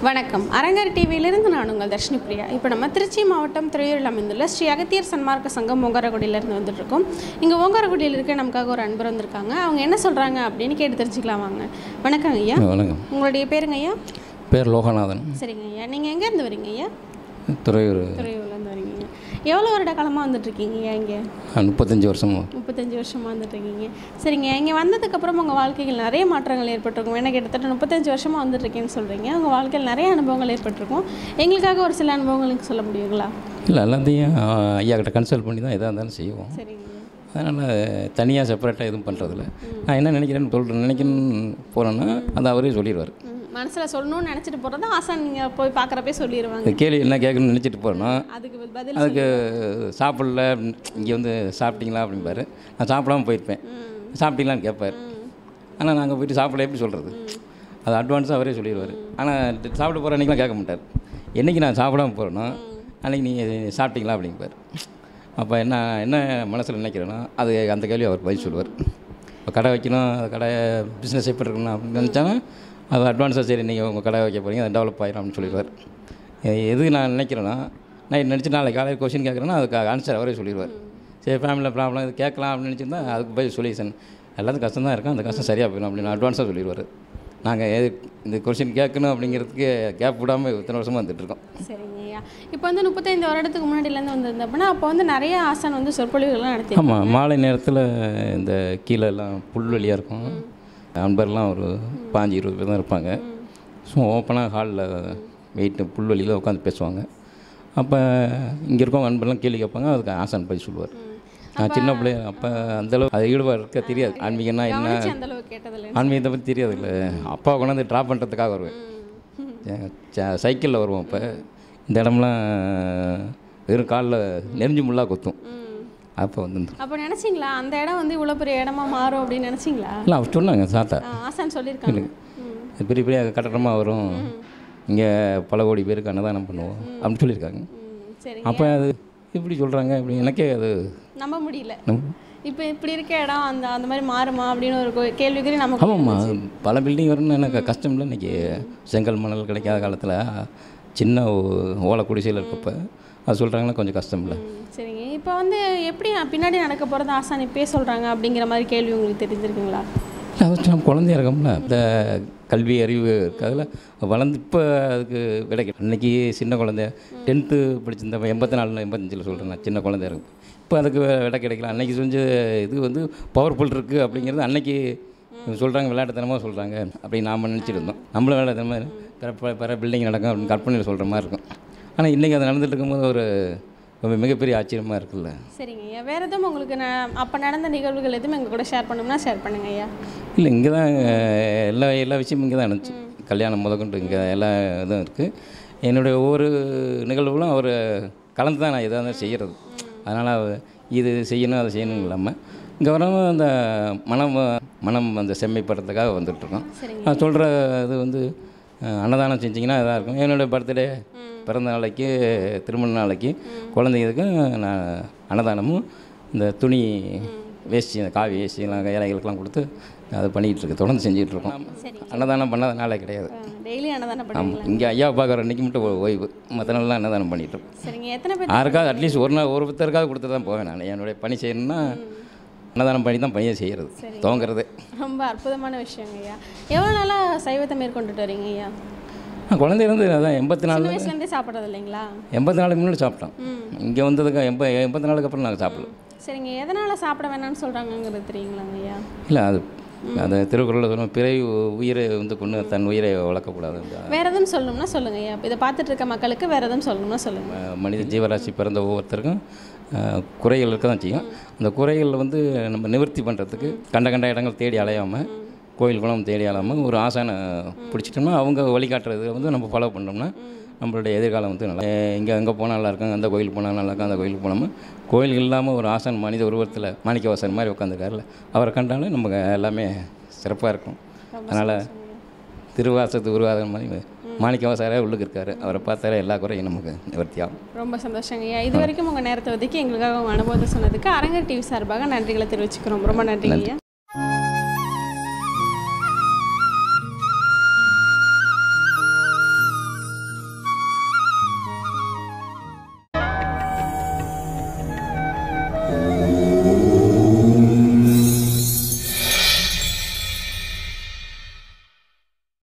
வணக்கம் அரங்கர் டிவியிலிருந்து நான் உங்கள் தர்ஷினி பிரியா இப்போ நம்ம திருச்சி மாவட்டம் துறையூரில் அமைந்துள்ள ஸ்ரீ அகத்தியர் சன்மார்க்க சங்கம் ஓங்காரக்குடியிலேருந்து வந்துட்டு இருக்கோம் இங்கே ஓங்காரக்குடியில் இருக்க நமக்காக ஒரு அன்பர் வந்திருக்காங்க அவங்க என்ன சொல்கிறாங்க அப்படின்னு கேட்டு தெரிஞ்சுக்கலாம் வாங்க வணக்கம் ஐயா வணக்கம் உங்களுடைய பேருங்க ஐயா பேர் லோகநாதன் சரிங்க ஐயா நீங்கள் எங்கேருந்து வரீங்க ஐயா துறையூர் துறையூர்லேருந்து வரீங்க எவ்வளோ வருட காலமாக வந்துட்டு இருக்கீங்க ஐயா இங்கே முப்பத்தஞ்சு வருஷமா முப்பத்தஞ்சு வருஷமாக வந்துட்டு இருக்கீங்க சரிங்க இங்கே வந்ததுக்கப்புறம் உங்கள் வாழ்க்கையில் நிறைய மாற்றங்கள் ஏற்பட்டிருக்கும் ஏன்னா கிட்டத்தட்ட முப்பத்தஞ்சு வருஷமாக வந்துட்டு இருக்கேன்னு சொல்கிறீங்க உங்கள் வாழ்க்கையில் நிறைய அனுபவங்கள் ஏற்பட்டிருக்கும் எங்களுக்காக ஒரு சில அனுபவங்களுக்கு சொல்ல முடியுங்களா இல்லை எல்லாத்தையும் ஆ, ஐயா கிட்ட கன்சல்ட் பண்ணி தான் எதாக இருந்தாலும் செய்வோம் சரிங்க அதனால் தனியாக செப்பரேட்டாக எதுவும் பண்ணுறதில்ல நான் என்ன நினைக்கிறேன்னு சொல்கிறேன் நினைக்கணும்னு போகிறேன்னா அதை அவரே சொல்லிடுவார் மனசில் சொல்லணும்னு நினச்சிட்டு போகிறது ஆசை நீங்கள் போய் பார்க்குறப்பே சொல்லிடுவாங்க இந்த கேள்வி என்ன கேட்கணும்னு நினச்சிட்டு போகிறேன்னா அதுக்கு பதில் அதுக்கு சாப்பிடல இங்கே வந்து சாப்பிட்டீங்களா அப்படிம்பாரு நான் சாப்பிடாம போயிருப்பேன் சாப்பிட்டீங்களான்னு கேட்பார் ஆனால் நாங்கள் போயிட்டு சாப்பிட எப்படி சொல்கிறது அது அட்வான்ஸாக அவரே சொல்லிடுவார் ஆனால் சாப்பிட போகிற அன்றைக்கெலாம் கேட்க மாட்டார் என்றைக்கு நான் சாப்பிடாம போகிறேனோ அன்றைக்கி நீங்கள் சாப்பிட்டீங்களா அப்படிம்பார் அப்போ என்ன என்ன மனசில் நினைக்கிறேன்னா அது அந்த கேள்வி அவர் பதில் சொல்லுவார் இப்போ கடை வைக்கணும் அது கடை பிஸ்னஸ் எப்படி இருக்கணும் அப்படின்னு நினச்சாலும் அது அட்வான்ஸாக சரி நீங்கள் உங்கள் கடை வைக்க போகிறீங்க அது டெவலப் ஆயிரும் அப்படின்னு சொல்லிடுவார் எ- எது நான் நினைக்கிறேன்னா நான் நினச்சி நாளைக்கு காலையில் கொஷின் கேட்குறேன்னா அதுக்கு ஆன்சர் அவரே சொல்லிடுவார் சரி ஃபேமிலியில் ப்ராப்ளம் இது கேட்கலாம் அப்படின்னு நினச்சிருந்தா அதுக்கு போய் சொல்யூஷன் எல்லாத்துக்கும் கஷ்டம் தான் இருக்கும் அந்த கஷ்டம் சரியாக போயிடும் அப்படின்னு அட்வான்ஸாக சொல்லிடுவார் நாங்கள் எது இந்த கொஷின் கேட்கணும் அப்படிங்கிறதுக்கு கேப் விடாமல் இத்தனை வருஷமாக வந்துட்டுருக்கோம் சரிங்க ஐயா இப்போ வந்து முப்பத்தைந்து வருடத்துக்கு முன்னாடிலேருந்து வந்திருந்தப்பனா அப்போ வந்து நிறைய ஆசான் வந்து சொற்பொழிவுகள்லாம் நடத்தி ஆமாம் மாலை நேரத்தில் இந்த கீழே எல்லாம் புல்வெளியாக இருக்கும் நண்பர்லாம் ஒரு பாஞ்சு இருபது பேர் தான் இருப்பாங்க ஸோ ஓப்பனாக ஹாலில் வெயிட்டு புல்வெளியில் உட்காந்து பேசுவாங்க அப்போ இங்கே இருக்கவங்க நண்பர்லாம் கேள்வி கேட்பாங்க அதுக்கு ஆசான் பதில் சொல்லுவார் நான் சின்ன பிள்ளைய அப்போ அந்தளவு அது ஈடுபாடு இருக்க தெரியாது ஆன்மீகம்னா என்ன கவனிச்சு அந்த அளவுக்கு கேட்டதில்லை ஆன்மீகத்தை பற்றி தெரியாது இல்லை அப்பா கொண்டாந்து ட்ராப் பண்ணுறதுக்காக வருவேன் சைக்கிளில் வருவோம் இப்போ இந்த இடம்லாம் வெறும் காலில் நெறிஞ்சு முள்ளாக கொத்தும் அப்போ வந்து அப்போ நினச்சிங்களா அந்த இடம் வந்து இவ்வளோ பெரிய இடமா மாறும் அப்படின்னு நினச்சிங்களா இல்லை அவர் சொன்னாங்க சாத்தா ஆசான் சொல்லியிருக்காங்க ம். இது பெரிய பெரிய கட்டடமாக வரும் இங்கே பல கோடி பேருக்கு அன்னதானம் பண்ணுவோம் அப்படின்னு சொல்லியிருக்காங்க ம், சரி அப்போ அது இப்படி சொல்கிறாங்க இப்படி எனக்கே அது நம்ப முடியல நம்ப- இப்போ இப்படி இருக்க இடம் அந்த அந்த மாதிரி மாறுமா அப்படின்னு ஒரு கோ- கேள்விக்குறி நமக்கு ஆமாம்மா பல பில்டிங் வரும்னு எனக்கு கஷ்டம் இல்லை இன்றைக்கி செங்கல் மணல் கிடைக்காத காலத்தில் சின்ன ஓ- ஓலை குடிசையில் இருக்கப்ப அது சொல்கிறாங்கன்னா கொஞ்சம் கஷ்டம் இல்லை ம், சரிங்க இப்போ வந்து எப்படி பின்னாடி நடக்க போகிறது ஆசான் இப்பயே சொல்கிறாங்க அப்படிங்கிற மாதிரி கேள்வி உங்களுக்கு தெரிஞ்சிருக்குங்களா இல்லை அது நம்ம குழந்தையா இருக்கோம்ல இந்த கல்வி அறிவு அதில் வளர்ந்து இப்போ அதுக்கு கிடைக்கும் அன்றைக்கி சின்ன குழந்தை டென்த்து படிச்சிருந்த எண்பத்தி நாலு எண்பத்தஞ்சில் சொல்கிறேன் நான் சின்ன குழந்தையா இருக்கும் இப்போ அதுக்கு விட கிடைக்கல அன்றைக்கி செஞ்ச இது வந்து பவர்ஃபுல் இருக்குது அப்படிங்கிறது அன்னைக்கு சொல்கிறாங்க விளையாட்டுத்தனமாக சொல்கிறாங்க அப்படி நாம் நினச்சிட்டு இருந்தோம் நம்மளும் விளையாட்டுத்தனமாக பிற பிற- பிற பில்டிங் நடக்கும் அப்படின்னு கற்பனையில் சொல்கிற மாதிரி இருக்கும் ஆனால் இன்றைக்கி அது நடந்துட்டு இருக்கும்போது ஒரு ஒரு மிகப்பெரிய ஆச்சரியமாக இருக்குல்ல சரிங்க ஐயா வேறு எதுவும் உங்களுக்கு நான் அப்போ நடந்த நிகழ்வுகள் எதுவும் எங்கள் கூட ஷேர் பண்ணணும்னா ஷேர் பண்ணுங்க ஐயா இல்லை இங்கே தான் எல்லா எல்லா விஷயமும் இங்கே தான் இருந்துச்சு கல்யாணம் முதற்கொண்டு இங்கே எல்லா இதுவும் இருக்குது என்னுடைய ஒவ்வொரு நிகழ்வுகளும் அவர் கலந்து தான் நான் எதாக இருந்தாலும் செய்கிறது அதனால் இது செய்யணும் அதை செய்யணும் இல்லாமல் இங்கே வரவும் அந்த மனம் மனம் அந்த செம்மைப்படுறதுக்காக வந்துட்டுருக்கோம் சரிங்க நான் சொல்கிற இது வந்து அஹ், அன்னதானம் செஞ்சிங்கன்னா இதாக இருக்கும் என்னுடைய பர்த்டே பிறந்த நாளைக்கு திருமண நாளைக்கு குழந்தைங்களுக்கு நான் அன்னதானமும் இந்த துணி வேஷ்டி இந்த காவி வேஷ்டிலாம் ஏழைகளுக்கெல்லாம் கொடுத்து அது பண்ணிகிட்டு இருக்கு தொடர்ந்து செஞ்சுட்டு இருக்கோம் சரி அன்னதானம் பண்ணாத நாளே கிடையாது டெய்லி அன்னதானம் ஆமாம் பண்ணுவீங்களா இங்கே ஐயா பார்க்குற அன்றைக்கி மட்டும் ஓ- ஓய்வு மற்ற நாள்லாம் அன்னதானம் பண்ணிட்டு இருக்கோம் சரிங்க எத்தனை பேர் யாருக்காவது அட்லீஸ்ட் ஒரு நாள் ஒரு பத்தருக்காவது கொடுத்து தான் போவேன் நான் என்னுடைய பணி செய்யணும்னா அன்னதானம் பண்ணி தான் பணியை செய்கிறது துவங்குறது ரொம்ப அற்புதமான விஷயங்க ஐயா எவ்வளோ நாளாக சைவத்தை மேற்கொண்டுட்டு வரீங்க ஐயா நான் குழந்தையிலேருந்து அதான் எண்பத்தி நாலு சின்ன வயசுலேருந்தே சாப்பிட்றது இல்லைங்களா எண்பத்தி நாலுக்கு முன்னாடி சாப்பிட்டோம் ம் இங்கே வந்ததுக்கு எண்ப எண்பத்தி நாலுக்கு அப்புறம் நாங்கள் சாப்பிடல சரிங்க எதனால் சாப்பிட வேணாம்னு சொல்கிறாங்கங்கிறது தெரியுங்களாங்க ஐயா இல்லை அது அந்த திருக்குறளில் சொன்ன பிறை உயிரை வந்து கொண்டு தன் உயிரை வளர்க்கக்கூடாது இந்த வேற எதுவும் சொல்லணும்னா சொல்லுங்க ஐயா இதை பார்த்துட்டு இருக்க மக்களுக்கு வேற எதுவும் சொல்லணும்னா சொல்லுங்க ம- மனித ஜீவராசி பிறந்த ஒவ்வொருத்தருக்கும் அஹ், குறைகள் இருக்க தான் செய்யும் அந்த குறைகள் வந்து நம்ம நிவர்த்தி பண்ணுறதுக்கு கண்ட கண்ட இடங்கள் தேடி அலையாமல் கோயில் குளம் தேடி அலையாமல் ஒரு ஆசானை பிடிச்சிட்டோம்னா அவங்க வழிகாட்டுறது வந்து நம்ம ஃபாலோ பண்ணோம்னா நம்மளுடைய எதிர்காலம் வந்து நல்லா இங்கே எங்கே போனால் நல்லா இருக்கும் அந்த கோயில் போனால் நல்லா இருக்கும் அந்த கோயிலுக்கு போனோம்னா கோயில் இல்லாமல் ஒரு ஆசான் மனித உருவத்தில் மாணிக்கவாசன் மாதிரி உட்காந்துருக்காருல அவரை கண்டாலும் நமக்கு எல்லாமே சிறப்பாக இருக்கும் அதனால் திருவாசத்து உருவாத மாதிரி மாணிக்கவாசாரே உள்ளுக்கு இருக்காரு அவரை பார்த்தாலே எல்லா குறையும் நமக்கு நிவர்த்தி ஆகும் ரொம்ப சந்தோஷங்க ஐயா இது வரைக்கும் உங்கள் நேரத்தை ஒதுக்கி எங்களுக்காக உங்கள் அனுபவத்தை சொன்னதுக்கு அரங்கர் டிவி சார்பாக நன்றிகளை தெரிவிச்சுக்கிறோம் ரொம்ப நன்றிங்க ஐயா